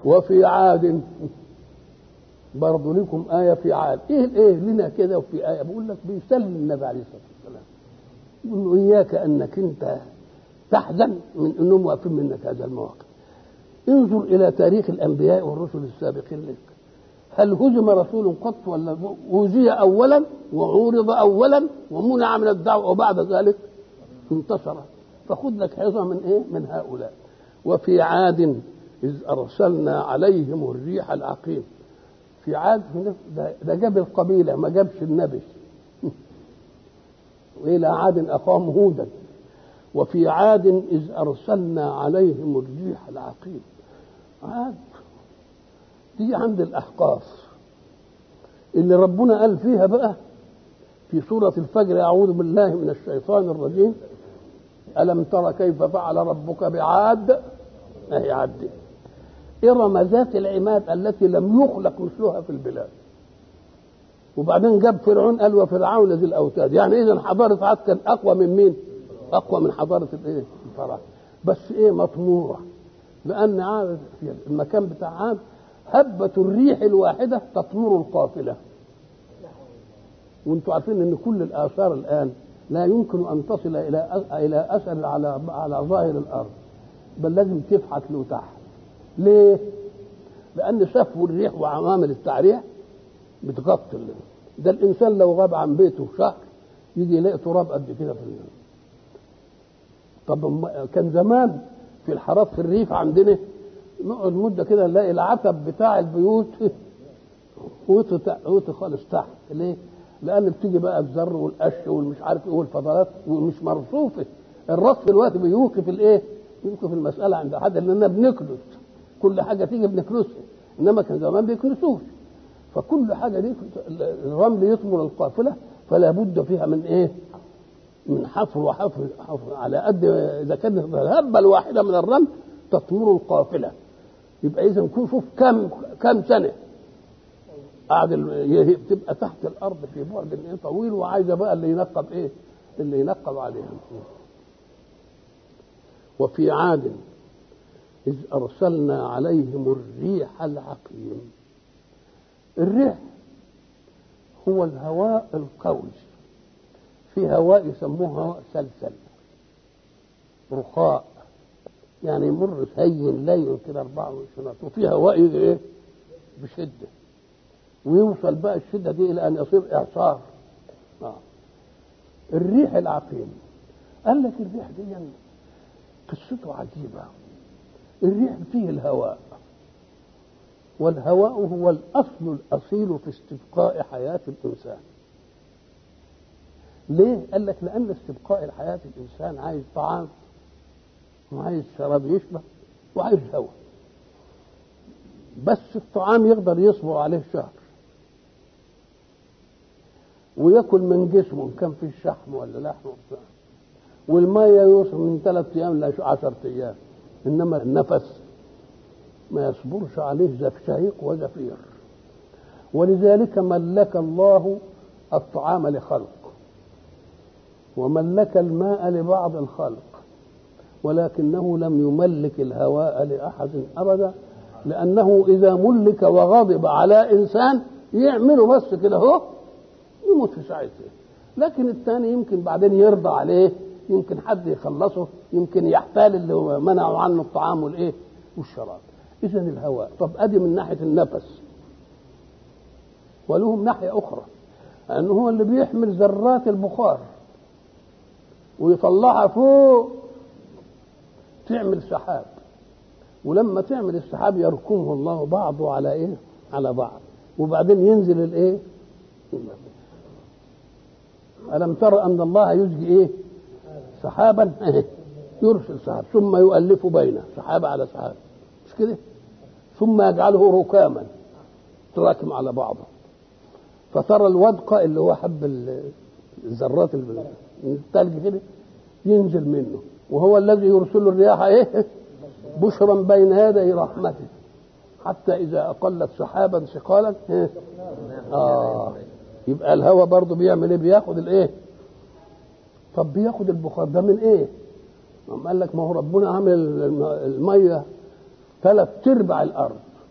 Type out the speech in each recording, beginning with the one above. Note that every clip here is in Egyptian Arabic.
وفي عاد برضه لكم آية في عاد إيه إيه لنا كده وفي آية بقول لك بيسلم النبي عليه الصلاة والسلام يقول له إياك أنك أنت تحزن من أنهم واقفين منك هذا المواقف انظر إلى تاريخ الأنبياء والرسل السابقين لك هل هزم رسول قط ولا أوذي أولا وعورض أولا ومنع من الدعوة وبعد ذلك انتصر فخذ لك حظة من إيه من هؤلاء وفي عاد إذ أرسلنا عليهم الريح العقيم في عاد ده, ده جاب القبيلة ما جابش النبي وإلى عاد أخاهم هودا وفي عاد إذ أرسلنا عليهم الريح العقيم عاد دي عند الأحقاف اللي ربنا قال فيها بقى في سورة الفجر أعوذ بالله من الشيطان الرجيم ألم تر كيف فعل ربك بعاد أهي عاد دي إرم ذات العماد التي لم يخلق مثلها في البلاد وبعدين جاب فرعون قال وفرعون ذي الأوتاد يعني إذا حضارة عاد كان أقوى من مين؟ أقوى من حضارة الإيه؟ الفراعنة بس إيه مطمورة لأن عاد في المكان بتاع عاد هبة الريح الواحدة تطمر القافلة وانتم عارفين ان كل الاثار الان لا يمكن ان تصل الى الى اثر على على ظاهر الارض بل لازم تفحت له تحت ليه؟ لان سفو الريح وعوامل التعريح بتغطي ده الانسان لو غاب عن بيته شهر يجي يلاقي تراب قد كده في النار طب كان زمان في الحارات في الريف عندنا نقعد مده كده نلاقي العتب بتاع البيوت وطي خالص تحت ليه؟ لان بتيجي بقى الزر والقش والمش عارف ايه والفضلات ومش مرصوفه الرصف دلوقتي بيوقف الايه؟ يوقف المساله عند حد لاننا بنكنس كل حاجه تيجي بنكنسها انما كان زمان بيكنسوش فكل حاجه دي الرمل يطمر القافله فلا بد فيها من ايه؟ من حفر وحفر حفر على قد اذا كانت الهبه الواحده من الرمل تطمر القافله يبقى اذا شوف كم كم سنه قاعد تبقى تحت الارض في بعد ايه طويل وعايزه بقى اللي ينقب ايه؟ اللي ينقب عليها وفي عاد إذ أرسلنا عليهم الريح العقيم الريح هو الهواء القوي في هواء يسموه هواء سلسل رخاء يعني يمر هين لين كده 24 وفي هواء يجي ايه بشده ويوصل بقى الشده دي الى ان يصير اعصار آه. الريح العقيم قال لك الريح دي يعني قصته عجيبه الريح فيه الهواء والهواء هو الاصل الاصيل في استبقاء حياه الانسان ليه؟ قال لك لأن استبقاء الحياة الإنسان عايز طعام وعايز شراب يشبع وعايز هواء بس الطعام يقدر يصبر عليه شهر وياكل من جسمه ان كان فيه شحم ولا لحم وبتاع والميه يوصل من ثلاث ايام ل 10 ايام انما النفس ما يصبرش عليه شهيق وزفير ولذلك ملك الله الطعام لخلق وملك الماء لبعض الخلق ولكنه لم يملك الهواء لاحد ابدا لانه اذا ملك وغضب على انسان يعمله بس كده اهو يموت في ساعتها لكن الثاني يمكن بعدين يرضى عليه يمكن حد يخلصه يمكن يحتال اللي هو منعوا عنه الطعام والايه والشراب اذا الهواء طب ادي من ناحيه النفس ولهم ناحيه اخرى انه هو اللي بيحمل ذرات البخار ويطلعها فوق تعمل سحاب ولما تعمل السحاب يركمه الله بعضه على ايه على بعض وبعدين ينزل الايه ألم تر أن الله يزجي إيه؟ سحابا يرسل سحاب ثم يؤلف بينه سحاب على سحاب مش كده؟ ثم يجعله ركاما تراكم على بعضه فترى الودق اللي هو حب الذرات الثلج كده ينزل منه وهو الذي يرسل الرياح ايه؟ بشرا بين يدي رحمته حتى اذا اقلت سحابا ثقالا إيه؟ اه يبقى الهواء برضه بيعمل ايه بياخد الايه طب بياخد البخار ده من ايه قال لك ما هو ربنا عامل الميه ثلاث ارباع الارض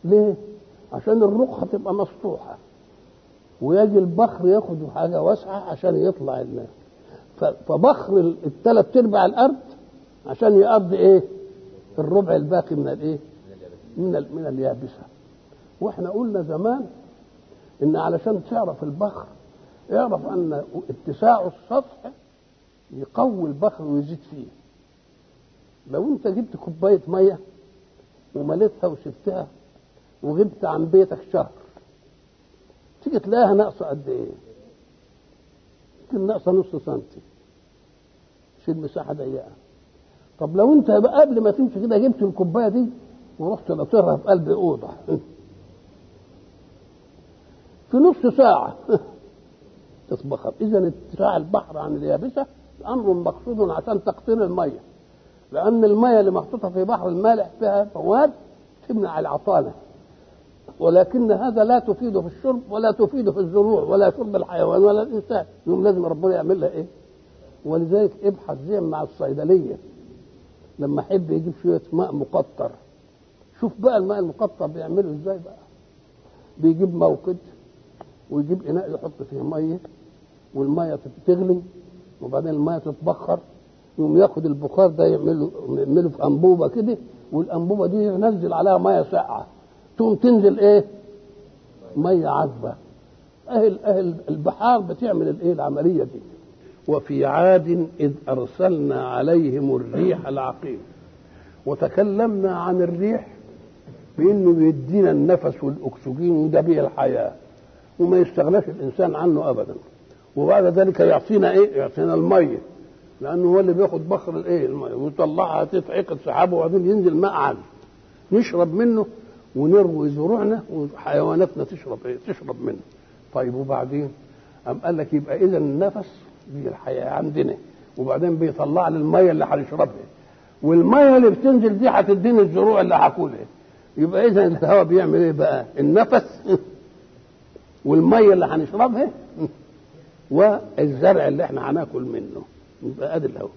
ليه؟ عشان الرقعة تبقى مسطوحة ويجي البخر ياخد حاجة واسعة عشان يطلع الماء فبخر الثلاث ارباع الارض عشان يقضي ايه؟ الربع الباقي من الايه؟ من ال- من اليابسه. واحنا قلنا زمان ان علشان تعرف البخر اعرف ان اتساع السطح يقوي البخر ويزيد فيه. لو انت جبت كوبايه ميه ومليتها وسبتها وغبت عن بيتك شهر تيجي تلاقيها ناقصه قد ايه؟ يمكن ناقصه نص سنتي في المساحه ضيقه طب لو انت بقى قبل ما تمشي كده جبت الكوبايه دي ورحت ناطرها في قلب اوضه في نص ساعه تتبخر اذا اتساع البحر عن اليابسه امر مقصود عشان تقطير الميه لان الميه اللي محطوطه في بحر المالح فيها مواد تمنع العطاله ولكن هذا لا تفيد في الشرب ولا تفيد في الزروع ولا شرب الحيوان ولا الانسان يوم لازم ربنا يعمل لها ايه ولذلك ابحث زي مع الصيدليه لما احب يجيب شويه ماء مقطر شوف بقى الماء المقطر بيعمله ازاي بقى بيجيب موقد ويجيب اناء يحط فيه ميه والميه تغلي وبعدين الميه تتبخر يقوم ياخد البخار ده يعمله يعمله في انبوبه كده والانبوبه دي ينزل عليها ميه ساقعه تقوم تنزل ايه؟ ميه عذبه اهل اهل البحار بتعمل الايه العمليه دي وفي عاد اذ ارسلنا عليهم الريح العقيم وتكلمنا عن الريح بانه يدينا النفس والاكسجين وده به الحياه وما يستغناش الانسان عنه ابدا وبعد ذلك يعطينا ايه؟ يعطينا الميه لانه هو اللي بياخد بخر الايه؟ الميه ويطلعها تتعقد سحابه وبعدين ينزل ماء عذب نشرب منه ونروي زروعنا وحيواناتنا تشرب ايه؟ تشرب منه. طيب وبعدين؟ قام قال لك يبقى اذا النفس دي الحياه عندنا وبعدين بيطلع لي الميه اللي هنشربها والميه اللي بتنزل دي هتديني الزروع اللي هاكلها يبقى اذا الهواء بيعمل ايه بقى؟ النفس والميه اللي هنشربها والزرع اللي احنا هناكل منه يبقى ادي الهواء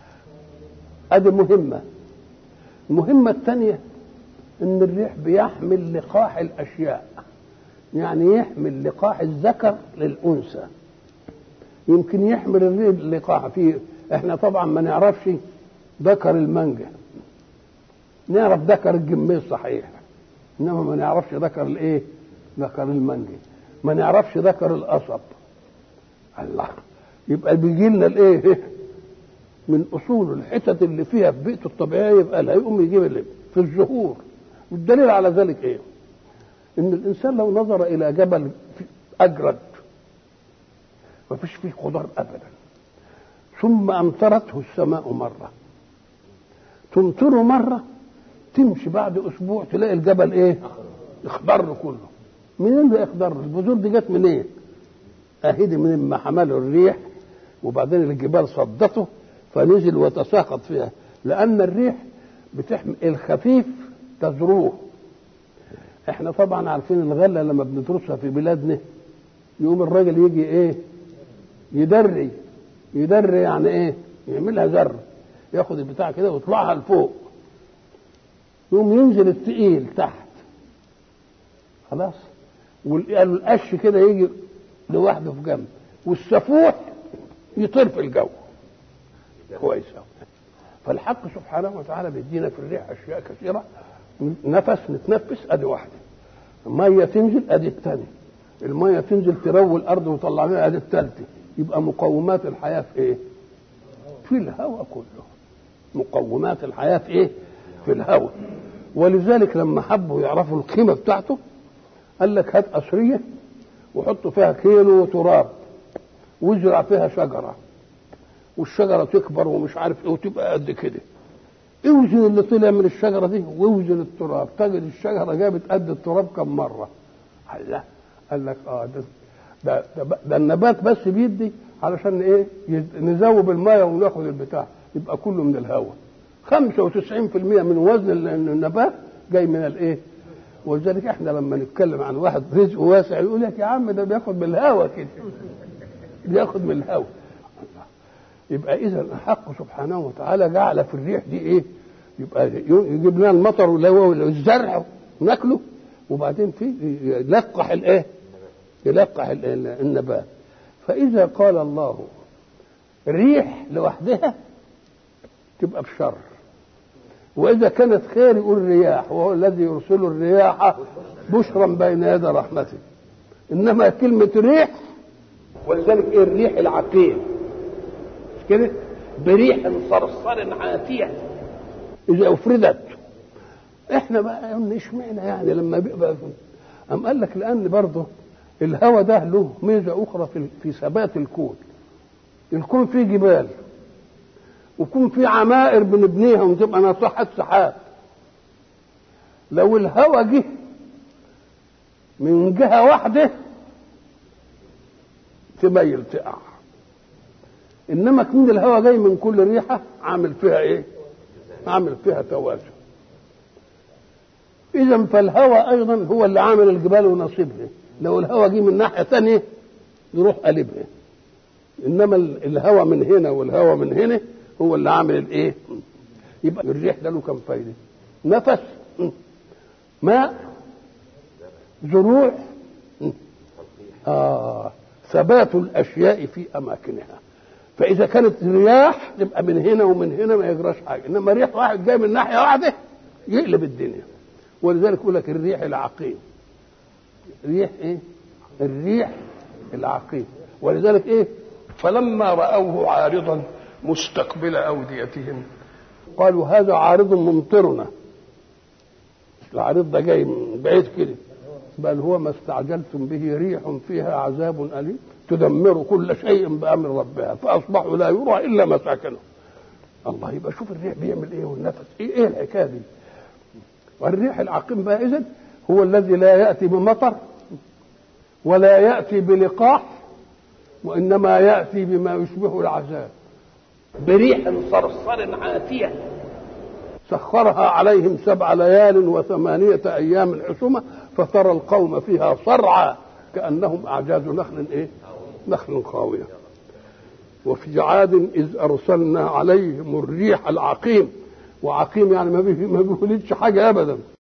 ادي مهمه المهمه الثانيه ان الريح بيحمل لقاح الاشياء يعني يحمل لقاح الذكر للانثى يمكن يحمل الريح لقاح في احنا طبعا ما نعرفش ذكر المانجا نعرف ذكر الجميز صحيح انما ما نعرفش ذكر الايه ذكر المانجا ما نعرفش ذكر القصب الله يبقى بيجي لنا الايه من اصول الحتت اللي فيها في بيئته الطبيعيه يبقى لا يقوم يجيب اللي في الزهور والدليل على ذلك ايه؟ ان الانسان لو نظر الى جبل اجرد ما فيش فيه خضار ابدا ثم امطرته السماء مره تمطره مره تمشي بعد اسبوع تلاقي الجبل ايه؟ اخضر كله منين اللي اخضر؟ البذور دي جت منين؟ إيه؟ اهدي من ما حمله الريح وبعدين الجبال صدته فنزل وتساقط فيها لان الريح بتحمل الخفيف تزروه احنا طبعا عارفين الغله لما بندرسها في بلادنا يقوم الراجل يجي ايه يدري يدري يعني ايه يعملها زر ياخد البتاع كده ويطلعها لفوق يقوم ينزل الثقيل تحت خلاص والقش كده يجي لوحده في جنب والسفوح يطير في الجو كويس فالحق سبحانه وتعالى بيدينا في الريح اشياء كثيره نفس نتنفس ادي واحده الميه تنزل ادي الثانيه الميه تنزل تروي الارض وتطلع منها ادي الثالثه يبقى مقومات الحياه في ايه؟ في الهواء كله مقومات الحياه في ايه؟ في الهواء ولذلك لما حبوا يعرفوا القيمه بتاعته قال لك هات قصريه وحطوا فيها كيلو تراب وازرع فيها شجره والشجره تكبر ومش عارف ايه وتبقى قد كده اوزن اللي طلع من الشجره دي واوزن التراب تجد الشجره جابت قد التراب كم مره لا قال لك اه ده ده, ده, ده النبات بس بيدي علشان ايه نذوب الميه وناخد البتاع يبقى كله من الهواء 95% من وزن النبات جاي من الايه ولذلك احنا لما نتكلم عن واحد رزقه واسع يقول لك يا عم ده بياخد من الهواء كده بياخد من الهواء يبقى اذا الحق سبحانه وتعالى جعل في الريح دي ايه يبقى يجيب لنا المطر واللي هو الزرع وناكله وبعدين في يلقح الايه يلقح النبات فاذا قال الله ريح لوحدها تبقى بشر واذا كانت خير يقول رياح وهو الذي يرسل الرياح بشرا بين يدي رحمته انما كلمه ريح ولذلك ايه الريح العقيم مش كده بريح صرصر عاتيه اذا افردت احنا بقى قلنا اشمعنى يعني لما بيبقى أم قال لك لان برضه الهوى ده له ميزه اخرى في في ثبات الكون الكون فيه جبال ويكون في عمائر بنبنيها وتبقى ناطحات سحاب لو الهوى جه من جهه واحده تميل تقع انما كون الهوى جاي من كل ريحه عامل فيها ايه عامل فيها توازن اذا فالهوى ايضا هو اللي عامل الجبال ونصيبها لو الهوى جه من ناحيه ثانيه يروح قلبها انما الهوى من هنا والهوى من هنا هو اللي عامل الايه يبقى الريح ده له كم فايده نفس ماء زروع آه ثبات الاشياء في اماكنها فاذا كانت رياح تبقى من هنا ومن هنا ما يجراش حاجه انما ريح واحد جاي من ناحيه واحده يقلب الدنيا ولذلك يقول لك الريح العقيم ريح ايه الريح العقيم ولذلك ايه فلما راوه عارضا مستقبل اوديتهم قالوا هذا عارض ممطرنا العارض ده جاي من بعيد كده بل هو ما استعجلتم به ريح فيها عذاب أليم تدمر كل شيء بأمر ربها فأصبحوا لا يرى إلا مساكنهم الله يبقى شوف الريح بيعمل ايه والنفس ايه ايه الحكايه دي والريح العقيم بقى اذن هو الذي لا ياتي بمطر ولا ياتي بلقاح وانما ياتي بما يشبه العذاب بريح صرصر عاتيه سخرها عليهم سبع ليال وثمانية أيام حسومة فترى القوم فيها صرعى كأنهم أعجاز نخل إيه؟ نخل خاوية وفي عاد إذ أرسلنا عليهم الريح العقيم وعقيم يعني ما بيولدش حاجة أبدا